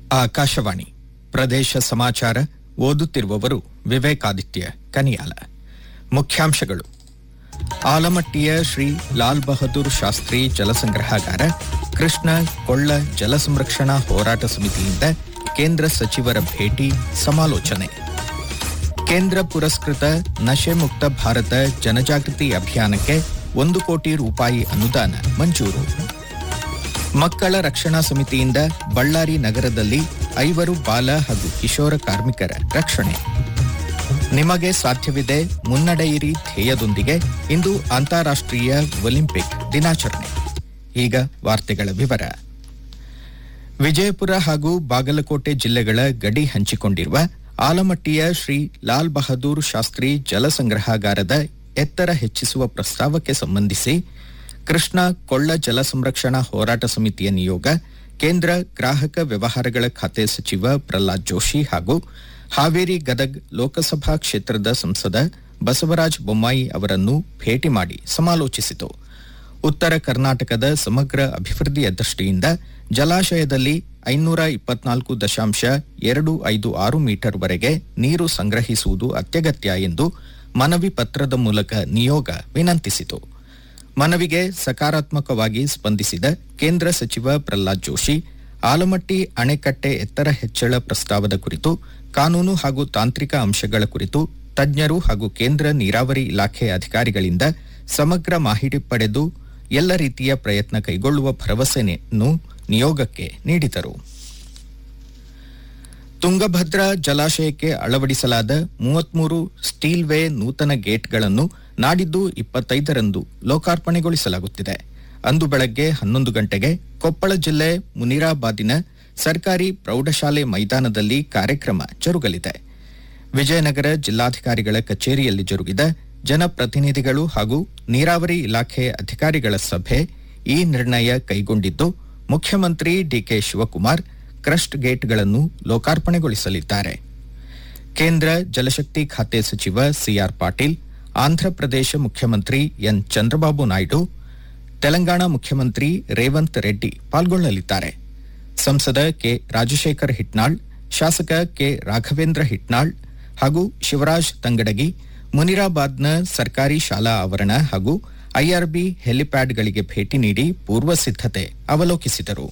ಆಕಾಶವಾಣಿ ಪ್ರದೇಶ ಸಮಾಚಾರ ಓದುತ್ತಿರುವವರು ವಿವೇಕಾದಿತ್ಯ ಕನಿಯಾಲ ಮುಖ್ಯಾಂಶಗಳು ಆಲಮಟ್ಟಿಯ ಶ್ರೀ ಲಾಲ್ ಬಹದ್ದೂರ್ ಶಾಸ್ತ್ರಿ ಜಲಸಂಗ್ರಹಾಗಾರ ಕೃಷ್ಣ ಕೊಳ್ಳ ಜಲ ಸಂರಕ್ಷಣಾ ಹೋರಾಟ ಸಮಿತಿಯಿಂದ ಕೇಂದ್ರ ಸಚಿವರ ಭೇಟಿ ಸಮಾಲೋಚನೆ ಕೇಂದ್ರ ಪುರಸ್ಕೃತ ನಶೆ ಮುಕ್ತ ಭಾರತ ಜನಜಾಗೃತಿ ಅಭಿಯಾನಕ್ಕೆ ಒಂದು ಕೋಟಿ ರೂಪಾಯಿ ಅನುದಾನ ಮಂಜೂರು ಮಕ್ಕಳ ರಕ್ಷಣಾ ಸಮಿತಿಯಿಂದ ಬಳ್ಳಾರಿ ನಗರದಲ್ಲಿ ಐವರು ಬಾಲ ಹಾಗೂ ಕಿಶೋರ ಕಾರ್ಮಿಕರ ರಕ್ಷಣೆ ನಿಮಗೆ ಸಾಧ್ಯವಿದೆ ಮುನ್ನಡೆಯಿರಿ ಧ್ಯೇಯದೊಂದಿಗೆ ಇಂದು ಅಂತಾರಾಷ್ಟ್ರೀಯ ಒಲಿಂಪಿಕ್ ದಿನಾಚರಣೆ ಈಗ ವಾರ್ತೆಗಳ ವಿವರ ವಿಜಯಪುರ ಹಾಗೂ ಬಾಗಲಕೋಟೆ ಜಿಲ್ಲೆಗಳ ಗಡಿ ಹಂಚಿಕೊಂಡಿರುವ ಆಲಮಟ್ಟಿಯ ಶ್ರೀ ಲಾಲ್ ಬಹದ್ದೂರ್ ಶಾಸ್ತ್ರಿ ಜಲ ಸಂಗ್ರಹಾಗಾರದ ಎತ್ತರ ಹೆಚ್ಚಿಸುವ ಪ್ರಸ್ತಾವಕ್ಕೆ ಸಂಬಂಧಿಸಿ ಕೃಷ್ಣ ಕೊಳ್ಳ ಜಲ ಸಂರಕ್ಷಣಾ ಹೋರಾಟ ಸಮಿತಿಯ ನಿಯೋಗ ಕೇಂದ್ರ ಗ್ರಾಹಕ ವ್ಯವಹಾರಗಳ ಖಾತೆ ಸಚಿವ ಪ್ರಹ್ಲಾದ್ ಜೋಶಿ ಹಾಗೂ ಹಾವೇರಿ ಗದಗ್ ಲೋಕಸಭಾ ಕ್ಷೇತ್ರದ ಸಂಸದ ಬಸವರಾಜ ಬೊಮ್ಮಾಯಿ ಅವರನ್ನು ಭೇಟಿ ಮಾಡಿ ಸಮಾಲೋಚಿಸಿತು ಉತ್ತರ ಕರ್ನಾಟಕದ ಸಮಗ್ರ ಅಭಿವೃದ್ಧಿಯ ದೃಷ್ಟಿಯಿಂದ ಜಲಾಶಯದಲ್ಲಿ ಐನೂರ ಇಪ್ಪತ್ನಾಲ್ಕು ದಶಾಂಶ ಎರಡು ಐದು ಆರು ಮೀಟರ್ ವರೆಗೆ ನೀರು ಸಂಗ್ರಹಿಸುವುದು ಅತ್ಯಗತ್ಯ ಎಂದು ಮನವಿ ಪತ್ರದ ಮೂಲಕ ನಿಯೋಗ ವಿನಂತಿಸಿತು ಮನವಿಗೆ ಸಕಾರಾತ್ಮಕವಾಗಿ ಸ್ಪಂದಿಸಿದ ಕೇಂದ್ರ ಸಚಿವ ಪ್ರಹ್ಲಾದ್ ಜೋಶಿ ಆಲಮಟ್ಟಿ ಅಣೆಕಟ್ಟೆ ಎತ್ತರ ಹೆಚ್ಚಳ ಪ್ರಸ್ತಾವದ ಕುರಿತು ಕಾನೂನು ಹಾಗೂ ತಾಂತ್ರಿಕ ಅಂಶಗಳ ಕುರಿತು ತಜ್ಞರು ಹಾಗೂ ಕೇಂದ್ರ ನೀರಾವರಿ ಇಲಾಖೆ ಅಧಿಕಾರಿಗಳಿಂದ ಸಮಗ್ರ ಮಾಹಿತಿ ಪಡೆದು ಎಲ್ಲ ರೀತಿಯ ಪ್ರಯತ್ನ ಕೈಗೊಳ್ಳುವ ಭರವಸೆಯನ್ನು ನಿಯೋಗಕ್ಕೆ ನೀಡಿದರು ತುಂಗಭದ್ರಾ ಜಲಾಶಯಕ್ಕೆ ಅಳವಡಿಸಲಾದ ಮೂವತ್ಮೂರು ಸ್ಟೀಲ್ ವೇ ನೂತನ ಗೇಟ್ಗಳನ್ನು ನಾಡಿದ್ದು ಇಪ್ಪತ್ತೈದರಂದು ಲೋಕಾರ್ಪಣೆಗೊಳಿಸಲಾಗುತ್ತಿದೆ ಅಂದು ಬೆಳಗ್ಗೆ ಹನ್ನೊಂದು ಗಂಟೆಗೆ ಕೊಪ್ಪಳ ಜಿಲ್ಲೆ ಮುನಿರಾಬಾದಿನ ಸರ್ಕಾರಿ ಪ್ರೌಢಶಾಲೆ ಮೈದಾನದಲ್ಲಿ ಕಾರ್ಯಕ್ರಮ ಜರುಗಲಿದೆ ವಿಜಯನಗರ ಜಿಲ್ಲಾಧಿಕಾರಿಗಳ ಕಚೇರಿಯಲ್ಲಿ ಜರುಗಿದ ಜನಪ್ರತಿನಿಧಿಗಳು ಹಾಗೂ ನೀರಾವರಿ ಇಲಾಖೆ ಅಧಿಕಾರಿಗಳ ಸಭೆ ಈ ನಿರ್ಣಯ ಕೈಗೊಂಡಿದ್ದು ಮುಖ್ಯಮಂತ್ರಿ ಡಿಕೆ ಶಿವಕುಮಾರ್ ಕ್ರಸ್ಟ್ ಗೇಟ್ಗಳನ್ನು ಲೋಕಾರ್ಪಣೆಗೊಳಿಸಲಿದ್ದಾರೆ ಕೇಂದ್ರ ಜಲಶಕ್ತಿ ಖಾತೆ ಸಚಿವ ಸಿಆರ್ ಪಾಟೀಲ್ ಆಂಧ್ರಪ್ರದೇಶ ಮುಖ್ಯಮಂತ್ರಿ ಎನ್ ಚಂದ್ರಬಾಬು ನಾಯ್ಡು ತೆಲಂಗಾಣ ಮುಖ್ಯಮಂತ್ರಿ ರೇವಂತ್ ರೆಡ್ಡಿ ಪಾಲ್ಗೊಳ್ಳಲಿದ್ದಾರೆ ಸಂಸದ ಕೆ ರಾಜಶೇಖರ್ ಹಿಟ್ನಾಳ್ ಶಾಸಕ ಕೆ ರಾಘವೇಂದ್ರ ಹಿಟ್ನಾಳ್ ಹಾಗೂ ಶಿವರಾಜ್ ತಂಗಡಗಿ ಮುನಿರಾಬಾದ್ನ ಸರ್ಕಾರಿ ಶಾಲಾ ಆವರಣ ಹಾಗೂ ಐಆರ್ಬಿ ಹೆಲಿಪ್ಯಾಡ್ಗಳಿಗೆ ಭೇಟಿ ನೀಡಿ ಪೂರ್ವ ಸಿದ್ಧತೆ ಅವಲೋಕಿಸಿದರು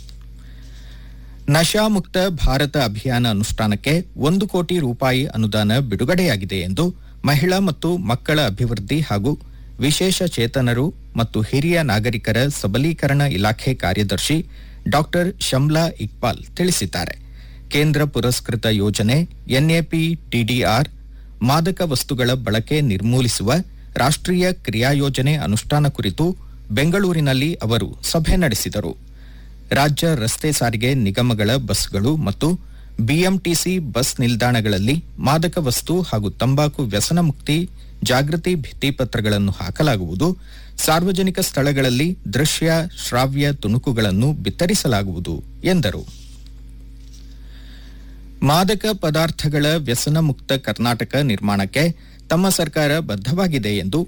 ನಶಾಮುಕ್ತ ಭಾರತ ಅಭಿಯಾನ ಅನುಷ್ಠಾನಕ್ಕೆ ಒಂದು ಕೋಟಿ ರೂಪಾಯಿ ಅನುದಾನ ಬಿಡುಗಡೆಯಾಗಿದೆ ಎಂದು ಮಹಿಳಾ ಮತ್ತು ಮಕ್ಕಳ ಅಭಿವೃದ್ಧಿ ಹಾಗೂ ವಿಶೇಷ ಚೇತನರು ಮತ್ತು ಹಿರಿಯ ನಾಗರಿಕರ ಸಬಲೀಕರಣ ಇಲಾಖೆ ಕಾರ್ಯದರ್ಶಿ ಡಾ ಶಮ್ಲಾ ಇಕ್ಬಾಲ್ ತಿಳಿಸಿದ್ದಾರೆ ಕೇಂದ್ರ ಪುರಸ್ಕೃತ ಯೋಜನೆ ಎನ್ಎಪಿ ಟಿಡಿಆರ್ ಮಾದಕ ವಸ್ತುಗಳ ಬಳಕೆ ನಿರ್ಮೂಲಿಸುವ ರಾಷ್ಟ್ರೀಯ ಕ್ರಿಯಾಯೋಜನೆ ಅನುಷ್ಠಾನ ಕುರಿತು ಬೆಂಗಳೂರಿನಲ್ಲಿ ಅವರು ಸಭೆ ನಡೆಸಿದರು ರಾಜ್ಯ ರಸ್ತೆ ಸಾರಿಗೆ ನಿಗಮಗಳ ಬಸ್ಗಳು ಮತ್ತು ಬಿಎಂಟಿಸಿ ಬಸ್ ನಿಲ್ದಾಣಗಳಲ್ಲಿ ಮಾದಕ ವಸ್ತು ಹಾಗೂ ತಂಬಾಕು ವ್ಯಸನ ಮುಕ್ತಿ ಜಾಗೃತಿ ಭಿತ್ತಿಪತ್ರಗಳನ್ನು ಹಾಕಲಾಗುವುದು ಸಾರ್ವಜನಿಕ ಸ್ಥಳಗಳಲ್ಲಿ ದೃಶ್ಯ ಶ್ರಾವ್ಯ ತುಣುಕುಗಳನ್ನು ಬಿತ್ತರಿಸಲಾಗುವುದು ಎಂದರು ಮಾದಕ ಪದಾರ್ಥಗಳ ವ್ಯಸನ ಮುಕ್ತ ಕರ್ನಾಟಕ ನಿರ್ಮಾಣಕ್ಕೆ ತಮ್ಮ ಸರ್ಕಾರ ಬದ್ಧವಾಗಿದೆ ಎಂದು